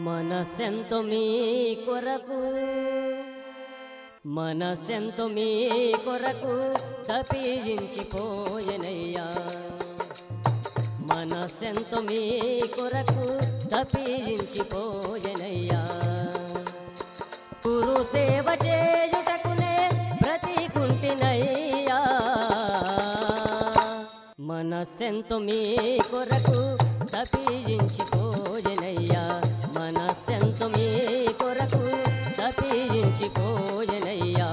మనసెంతో మీ కొరకు మనసెంతో మీ కొరకు తప్పించిపోయనయ్యా మనసెంతో మీ కొరకు తప్పించిపోయనయ్యా గురు సేవ చేయుటకునే బ్రతికుంటినయ్యా మనసెంతో మీ కొరకు తప్పించిపోయనయ్యా మనసెంతో మీ కొరకు తప్పించిపోయనయ్యా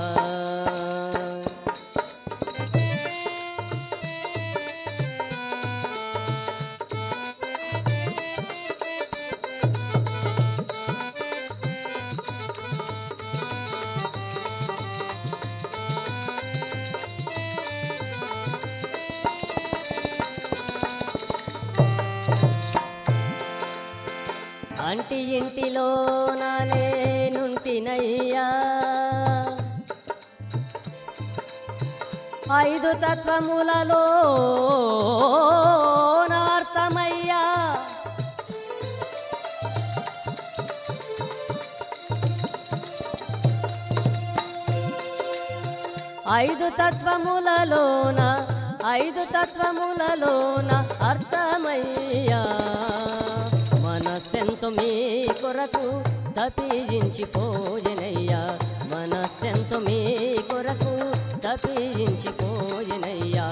అంటి ఇంటిలో నేనుంటినయ్యా ఐదు తత్వములలో నార్థమయ్యా ఐదు తత్వములలోన ఐదు తత్వములలోన అర్థమయ్యా మనసెంతో మీ కొరకు తప్పించిపోయనయ్యా మనసెంతో మీ కొరకు తప్పించిపోయనయ్యా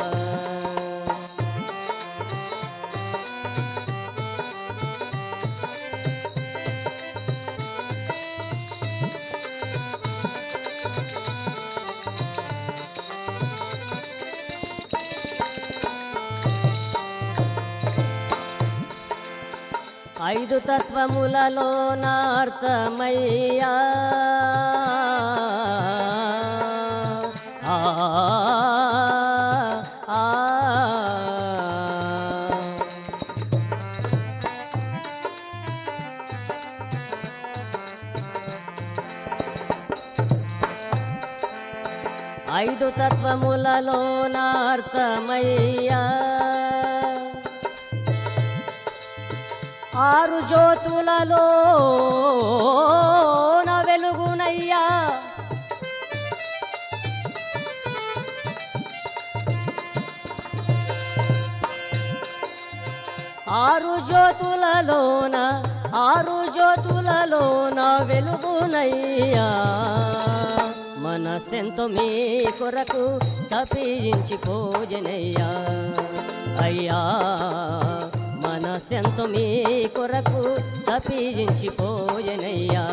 ఐదు తత్వములలో నార్థమయ్యా ఆ, ఆ, ఐదు తత్వములలో నార్థమయ్యా ఆరు జ్యోతులలో నా వెలుగునయ్యా ఆరు జ్యోతులలోన ఆరు జ్యోతులలోన వెలుగునయ్యా మనసెంతో మీ కొరకు తప్పించిపోజనయ్యా అయ్యా మనసెంతో మీ కొరకు తప్పించిపోయనయ్యా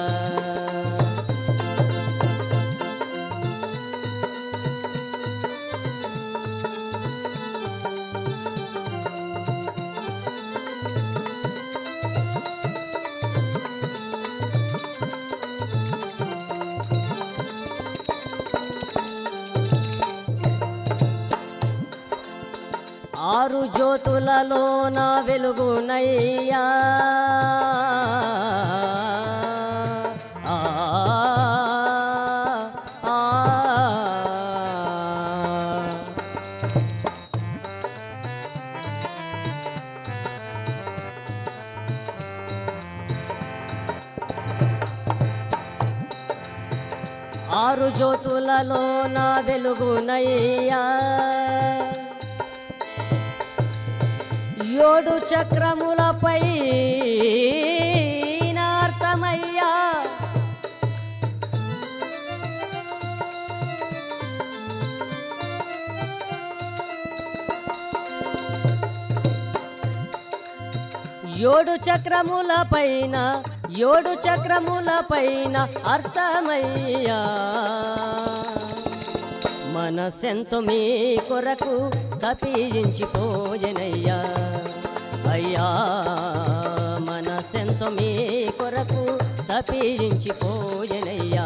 ఆరు జ్యోతులలో నా వెలుగునయ్యా ఆ, ఆ, ఆరు జ్యోతులలో నా వెలుగునయ్యా ఏడు చక్రములపై నార్థమయ్యా ఏడు చక్రముల పైన ఏడు చక్రముల పైన అర్థమయ్యా మనసెంతో మీ కొరకు తప్పించిపోయనయ్యా అయ్యా మనసెంతో మీ కొరకు తప్పించిపోయనయ్యా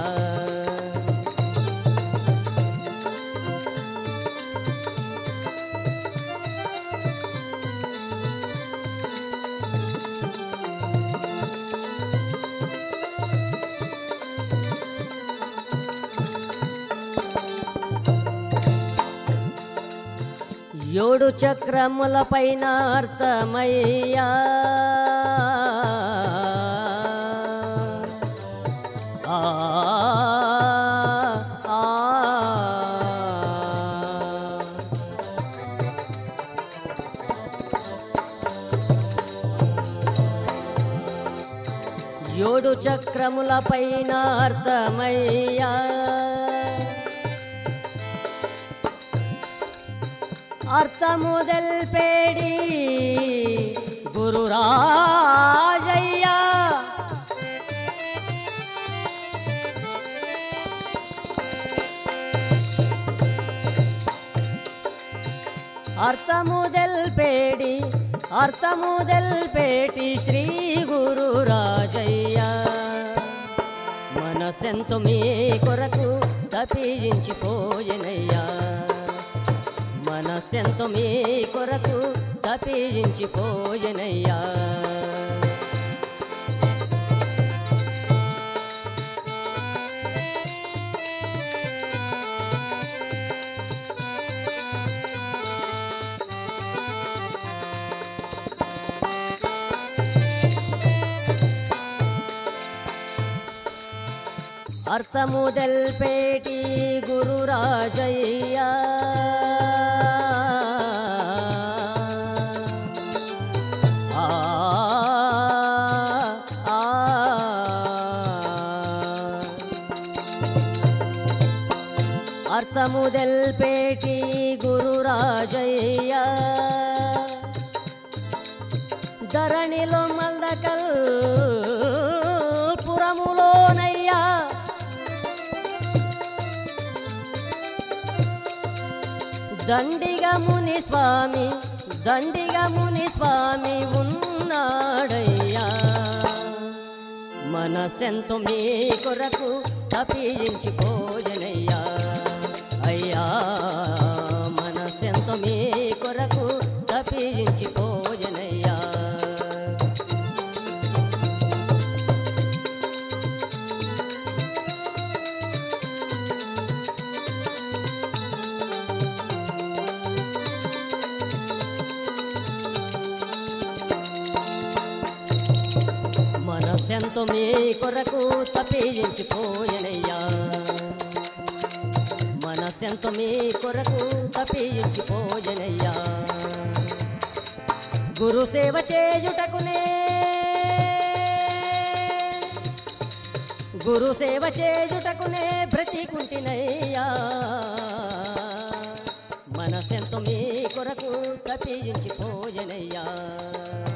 ఏడు చక్రముల పైన అర్థమయ్యా ఏడు చక్రముల పైన అర్థమయ్యా అర్థము తెల్పేడి గురురాజయ్యా అర్థము తెల్పేడి అర్థము తెల్పేటి శ్రీ గురు రాజయ్య మనసెంతో మీ కొరకు తప్పించిపోయినయ్యా మనసెంతో మీ కొరకు తప్పించిపోయినయ్యా అర్థము తెల్పేటి గురు రాజయ్య ఆ, ఆ, అర్థము తెల్పేటి గురు రాజయ్య ధరణిలో మల్దకల్ పురములోనయ్యా దండిగా ముని స్వామి దండిగా ముని స్వామి ఉన్నాడయ్యా మనసెంతో మీ కొరకు తప్పించిపోజనయ్యా అయ్యా మనసెంతో మీ కొరకు తప్పించిపోజనయ్యా మనసెంతో మీ కొరకు తప్పించిపోయనయ్యా మనసెంతో మీ కొరకు తప్పించిపోయనయ్యా గురు సేవ చేయుటకునే గురు సేవ చేయుటకునే బ్రతికుంటినయ్యా మనసెంతో మీ కొరకు తప్పించిపోయనయ్యా